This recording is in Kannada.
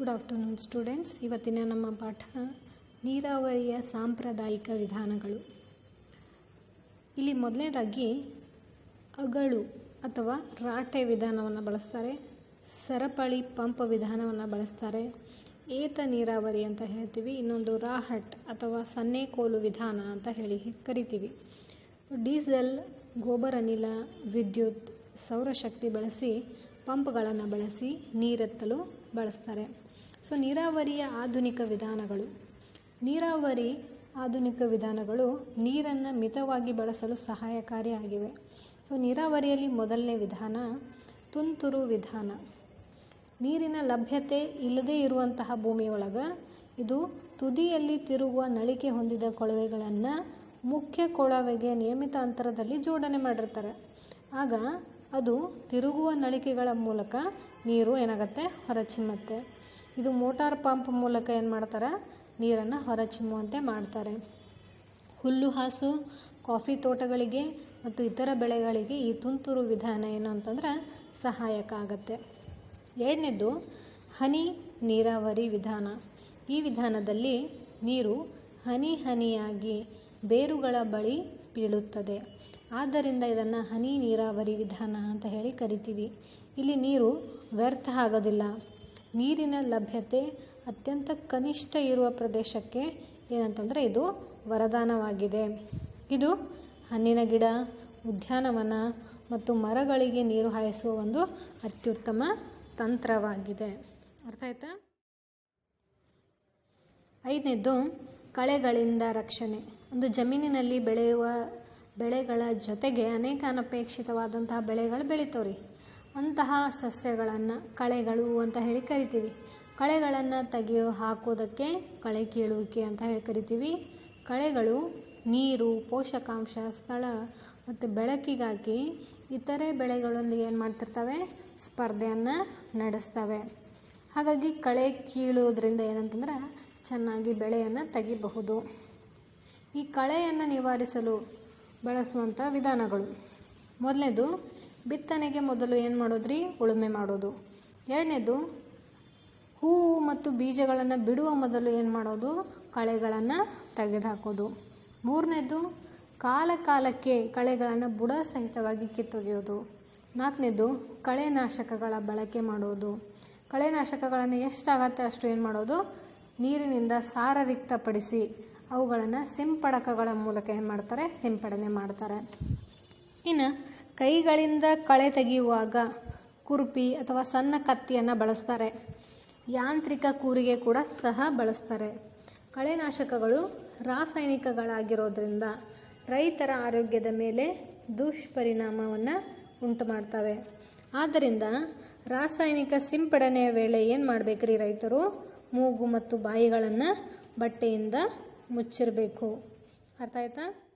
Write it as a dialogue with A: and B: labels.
A: ಗುಡ್ ಆಫ್ಟರ್ನೂನ್ ಸ್ಟೂಡೆಂಟ್ಸ್ ಇವತ್ತಿನ ನಮ್ಮ ಪಾಠ ನೀರಾವರಿಯ ಸಾಂಪ್ರದಾಯಿಕ ವಿಧಾನಗಳು ಇಲ್ಲಿ ಮೊದಲನೇದಾಗಿ ಅಗಳು ಅಥವಾ ರಾಟೆ ವಿಧಾನವನ್ನು ಬಳಸ್ತಾರೆ ಸರಪಳಿ ಪಂಪ್ ವಿಧಾನವನ್ನು ಬಳಸ್ತಾರೆ ಏತ ನೀರಾವರಿ ಅಂತ ಹೇಳ್ತೀವಿ ಇನ್ನೊಂದು ರಾಹಟ್ ಅಥವಾ ಸನ್ನೆಕೋಲು ವಿಧಾನ ಅಂತ ಹೇಳಿ ಕರಿತೀವಿ ಡೀಸೆಲ್ ಗೋಬರ್ ಅನಿಲ ವಿದ್ಯುತ್ ಸೌರಶಕ್ತಿ ಬಳಸಿ ಪಂಪ್ಗಳನ್ನು ಬಳಸಿ ನೀರೆತ್ತಲು ಬಳಸ್ತಾರೆ ಸೊ ನೀರಾವರಿಯ ಆಧುನಿಕ ವಿಧಾನಗಳು ನೀರಾವರಿ ಆಧುನಿಕ ವಿಧಾನಗಳು ನೀರನ್ನು ಮಿತವಾಗಿ ಬಳಸಲು ಸಹಾಯಕಾರಿಯಾಗಿವೆ ಸೊ ನೀರಾವರಿಯಲ್ಲಿ ಮೊದಲನೇ ವಿಧಾನ ತುಂತುರು ವಿಧಾನ ನೀರಿನ ಲಭ್ಯತೆ ಇಲ್ಲದೇ ಇರುವಂತಹ ಭೂಮಿಯೊಳಗೆ ಇದು ತುದಿಯಲ್ಲಿ ತಿರುಗುವ ನಳಿಕೆ ಹೊಂದಿದ ಕೊಳವೆಗಳನ್ನು ಮುಖ್ಯ ಕೊಳವೆಗೆ ನಿಯಮಿತ ಅಂತರದಲ್ಲಿ ಜೋಡಣೆ ಮಾಡಿರ್ತಾರೆ ಆಗ ಅದು ತಿರುಗುವ ನಳಿಕೆಗಳ ಮೂಲಕ ನೀರು ಏನಾಗುತ್ತೆ ಹೊರಚಿಮ್ಮತ್ತೆ ಇದು ಮೋಟಾರ್ ಪಂಪ್ ಮೂಲಕ ಏನು ಮಾಡ್ತಾರೆ ನೀರನ್ನು ಹೊರಚಿಮ್ಮುವಂತೆ ಮಾಡ್ತಾರೆ ಹುಲ್ಲು ಹಾಸು ಕಾಫಿ ತೋಟಗಳಿಗೆ ಮತ್ತು ಇತರ ಬೆಳೆಗಳಿಗೆ ಈ ತುಂತುರು ವಿಧಾನ ಏನು ಅಂತಂದ್ರೆ ಸಹಾಯಕ ಆಗುತ್ತೆ ಎರಡನೇದು ಹನಿ ನೀರಾವರಿ ವಿಧಾನ ಈ ವಿಧಾನದಲ್ಲಿ ನೀರು ಹನಿ ಹನಿಯಾಗಿ ಬೇರುಗಳ ಬಳಿ ಬೀಳುತ್ತದೆ ಆದ್ದರಿಂದ ಇದನ್ನು ಹನಿ ನೀರಾವರಿ ವಿಧಾನ ಅಂತ ಹೇಳಿ ಕರಿತೀವಿ ಇಲ್ಲಿ ನೀರು ವ್ಯರ್ಥ ಆಗೋದಿಲ್ಲ ನೀರಿನ ಲಭ್ಯತೆ ಅತ್ಯಂತ ಕನಿಷ್ಠ ಇರುವ ಪ್ರದೇಶಕ್ಕೆ ಏನಂತಂದರೆ ಇದು ವರದಾನವಾಗಿದೆ ಇದು ಹಣ್ಣಿನ ಗಿಡ ಉದ್ಯಾನವನ ಮತ್ತು ಮರಗಳಿಗೆ ನೀರು ಹಾಯಿಸುವ ಒಂದು ಅತ್ಯುತ್ತಮ ತಂತ್ರವಾಗಿದೆ ಅರ್ಥ ಆಯ್ತಾ ಐದನೇದ್ದು ಕಳೆಗಳಿಂದ ರಕ್ಷಣೆ ಒಂದು ಜಮೀನಿನಲ್ಲಿ ಬೆಳೆಯುವ ಬೆಳೆಗಳ ಜೊತೆಗೆ ಅನೇಕ ಅನಪೇಕ್ಷಿತವಾದಂತಹ ಬೆಳೆಗಳು ಬೆಳಿತಾವ್ರಿ ಅಂತಹ ಸಸ್ಯಗಳನ್ನು ಕಳೆಗಳು ಅಂತ ಹೇಳಿ ಕರಿತೀವಿ ಕಳೆಗಳನ್ನು ತೆಗೆಯೋ ಹಾಕೋದಕ್ಕೆ ಕಳೆ ಕೀಳುವಿಕೆ ಅಂತ ಹೇಳಿ ಕರಿತೀವಿ ಕಳೆಗಳು ನೀರು ಪೋಷಕಾಂಶ ಸ್ಥಳ ಮತ್ತು ಬೆಳಕಿಗಾಗಿ ಇತರೆ ಬೆಳೆಗಳೊಂದಿಗೆ ಏನು ಮಾಡ್ತಿರ್ತವೆ ಸ್ಪರ್ಧೆಯನ್ನು ನಡೆಸ್ತವೆ ಹಾಗಾಗಿ ಕಳೆ ಕೀಳುವುದರಿಂದ ಏನಂತಂದ್ರೆ ಚೆನ್ನಾಗಿ ಬೆಳೆಯನ್ನು ತೆಗಿಬಹುದು ಈ ಕಳೆಯನ್ನು ನಿವಾರಿಸಲು ಬಳಸುವಂಥ ವಿಧಾನಗಳು ಮೊದಲನೇದು ಬಿತ್ತನೆಗೆ ಮೊದಲು ಏನು ಮಾಡೋದ್ರಿ ಉಳುಮೆ ಮಾಡೋದು ಎರಡನೇದು ಹೂವು ಮತ್ತು ಬೀಜಗಳನ್ನು ಬಿಡುವ ಮೊದಲು ಏನು ಮಾಡೋದು ಕಳೆಗಳನ್ನು ತೆಗೆದುಹಾಕೋದು ಮೂರನೇದು ಕಾಲ ಕಾಲಕ್ಕೆ ಕಳೆಗಳನ್ನು ಬುಡ ಸಹಿತವಾಗಿ ಕಿತ್ತೊಗೆಯೋದು ನಾಲ್ಕನೇದು ಕಳೆನಾಶಕಗಳ ಬಳಕೆ ಮಾಡೋದು ಕಳೆನಾಶಕಗಳನ್ನು ಎಷ್ಟಾಗತ್ತೆ ಅಷ್ಟು ಏನು ಮಾಡೋದು ನೀರಿನಿಂದ ಸಾರರಿಕ್ತಪಡಿಸಿ ಅವುಗಳನ್ನು ಸಿಂಪಡಕಗಳ ಮೂಲಕ ಏನು ಮಾಡ್ತಾರೆ ಸಿಂಪಡಣೆ ಮಾಡ್ತಾರೆ ಇನ್ನು ಕೈಗಳಿಂದ ಕಳೆ ತೆಗೆಯುವಾಗ ಕುರುಪಿ ಅಥವಾ ಸಣ್ಣ ಕತ್ತಿಯನ್ನು ಬಳಸ್ತಾರೆ ಯಾಂತ್ರಿಕ ಕೂರಿಗೆ ಕೂಡ ಸಹ ಬಳಸ್ತಾರೆ ಕಳೆನಾಶಕಗಳು ರಾಸಾಯನಿಕಗಳಾಗಿರೋದ್ರಿಂದ ರೈತರ ಆರೋಗ್ಯದ ಮೇಲೆ ದುಷ್ಪರಿಣಾಮವನ್ನು ಉಂಟು ಮಾಡ್ತವೆ ಆದ್ದರಿಂದ ರಾಸಾಯನಿಕ ಸಿಂಪಡಣೆಯ ವೇಳೆ ಏನು ಮಾಡಬೇಕ್ರಿ ರೈತರು ಮೂಗು ಮತ್ತು ಬಾಯಿಗಳನ್ನು ಬಟ್ಟೆಯಿಂದ ಮುಚ್ಚಿರಬೇಕು ಅರ್ಥ ಆಯ್ತಾ